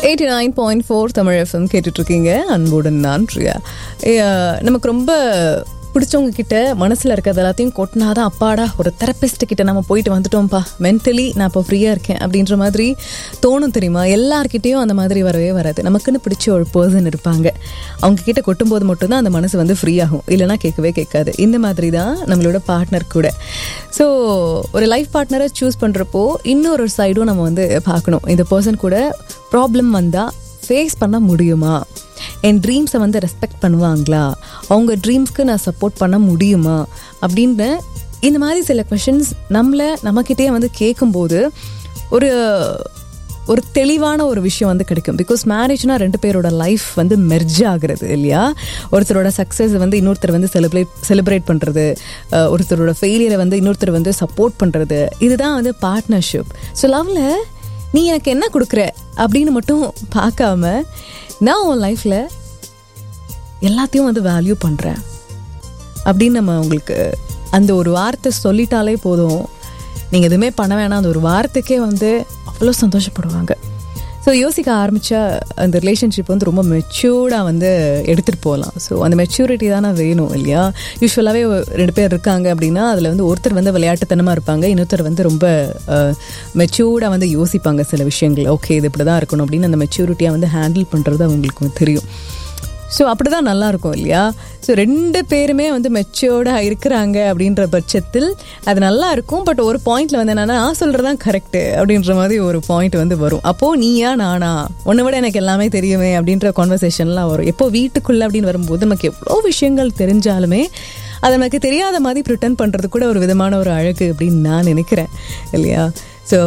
eighty nine point four Tamil FM கேட்டுட்ருக்கீங்க அன்புடன் நான் பிரியா ஏ, அஹ், நமக்கு ரொம்ப பிடிச்சவங்க கிட்ட மனசில் இருக்கிறது எல்லாத்தையும் கொட்டினாதான் அப்பாடா ஒரு தெரப்பிஸ்ட் கிட்ட நம்ம போயிட்டு வந்துட்டோம்ப்பா மென்டலி நான் இப்போ ஃப்ரீயாக இருக்கேன் அப்படின்ற மாதிரி தோணும் தெரியுமா எல்லார்கிட்டேயும் அந்த மாதிரி வரவே வராது நமக்குன்னு பிடிச்ச ஒரு பர்சன் இருப்பாங்க அவங்க கிட்ட கொட்டும்போது மட்டும்தான் அந்த மனசு வந்து ஃப்ரீ ஆகும் இல்லைனா கேட்கவே கேட்காது இந்த மாதிரி தான் நம்மளோட பார்ட்னர் கூட ஸோ ஒரு லைஃப் பார்ட்னரை சூஸ் பண்ணுறப்போ இன்னொரு சைடும் நம்ம வந்து பார்க்கணும் இந்த பர்சன் கூட ப்ராப்ளம் வந்தால் ஃபேஸ் பண்ண முடியுமா என் ட்ரீம்ஸை வந்து ரெஸ்பெக்ட் பண்ணுவாங்களா அவங்க ட்ரீம்ஸ்க்கு நான் சப்போர்ட் பண்ண முடியுமா அப்படின்னு இந்த மாதிரி சில கொஷின்ஸ் நம்மளை நம்மக்கிட்டே வந்து கேட்கும்போது ஒரு ஒரு தெளிவான ஒரு விஷயம் வந்து கிடைக்கும் பிகாஸ் மேரேஜ்னா ரெண்டு பேரோட லைஃப் வந்து மெர்ஜ் ஆகுறது இல்லையா ஒருத்தரோட சக்ஸஸ் வந்து இன்னொருத்தர் வந்து செலிப்ரேட் செலிப்ரேட் பண்ணுறது ஒருத்தரோட ஃபெயிலியரை வந்து இன்னொருத்தர் வந்து சப்போர்ட் பண்ணுறது இதுதான் வந்து பார்ட்னர்ஷிப் ஸோ லவ்ல நீ எனக்கு என்ன கொடுக்குற அப்படின்னு மட்டும் பார்க்காம நான் உன் லைஃப்பில் எல்லாத்தையும் வந்து வேல்யூ பண்ணுறேன் அப்படின்னு நம்ம உங்களுக்கு அந்த ஒரு வார்த்தை சொல்லிட்டாலே போதும் நீங்கள் எதுவுமே பண்ண வேணாம் அந்த ஒரு வார்த்தைக்கே வந்து அவ்வளோ சந்தோஷப்படுவாங்க ஸோ யோசிக்க ஆரம்பித்தா அந்த ரிலேஷன்ஷிப் வந்து ரொம்ப மெச்சூர்டாக வந்து எடுத்துகிட்டு போகலாம் ஸோ அந்த மெச்சூரிட்டி தானே வேணும் இல்லையா யூஸ்வலாகவே ரெண்டு பேர் இருக்காங்க அப்படின்னா அதில் வந்து ஒருத்தர் வந்து விளையாட்டுத்தனமாக இருப்பாங்க இன்னொருத்தர் வந்து ரொம்ப மெச்சூர்டாக வந்து யோசிப்பாங்க சில விஷயங்கள் ஓகே இது இப்படி தான் இருக்கணும் அப்படின்னு அந்த மெச்சூரிட்டியாக வந்து ஹேண்டில் பண்ணுறது அவங்களுக்கு தெரியும் ஸோ அப்படி தான் நல்லா இருக்கும் இல்லையா ஸோ ரெண்டு பேருமே வந்து மெச்சோர்டாக இருக்கிறாங்க அப்படின்ற பட்சத்தில் அது நல்லா இருக்கும் பட் ஒரு பாயிண்ட்ல வந்து என்னன்னா நான் சொல்கிறது தான் கரெக்டு அப்படின்ற மாதிரி ஒரு பாயிண்ட் வந்து வரும் அப்போது நீயா நானா உன்னை விட எனக்கு எல்லாமே தெரியுமே அப்படின்ற கான்வர்சேஷன்லாம் வரும் எப்போ வீட்டுக்குள்ளே அப்படின்னு வரும்போது நமக்கு எவ்வளோ விஷயங்கள் தெரிஞ்சாலுமே அது நமக்கு தெரியாத மாதிரி ப்ரிட்டன் பண்ணுறது கூட ஒரு விதமான ஒரு அழகு அப்படின்னு நான் நினைக்கிறேன் இல்லையா ஸோ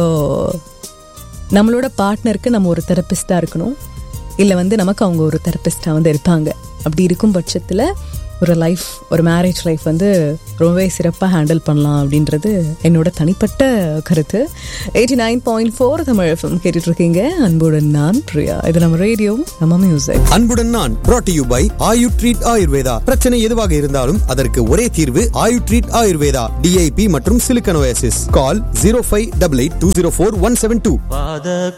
நம்மளோட பார்ட்னருக்கு நம்ம ஒரு தெரப்பிஸ்டாக இருக்கணும் இல்லை வந்து நமக்கு அவங்க ஒரு தெரப்பிஸ்டாக வந்து இருப்பாங்க அப்படி இருக்கும் பட்சத்தில் ஒரு லைஃப் ஒரு மேரேஜ் லைஃப் வந்து ரொம்பவே சிறப்பாக ஹேண்டில் பண்ணலாம் அப்படின்றது என்னோட தனிப்பட்ட கருத்து eighty nine point four Tamil FM கேட்டுட்ருக்கீங்க அன்புடன் நான் பிரியா இது நம்ம ரேடியோ நம்ம மியூசிக் அன்புடன் நான் brought to you by Ayu treat Ayurveda பிரச்சனை எதுவாக இருந்தாலும் அதற்கு ஒரே தீர்வு ஆயு ட்ரீட் ஆயுர்வேதா டிஐபி மற்றும் சிலிக்கனோசிஸ் call zero five double eight two zero four one seven two பாத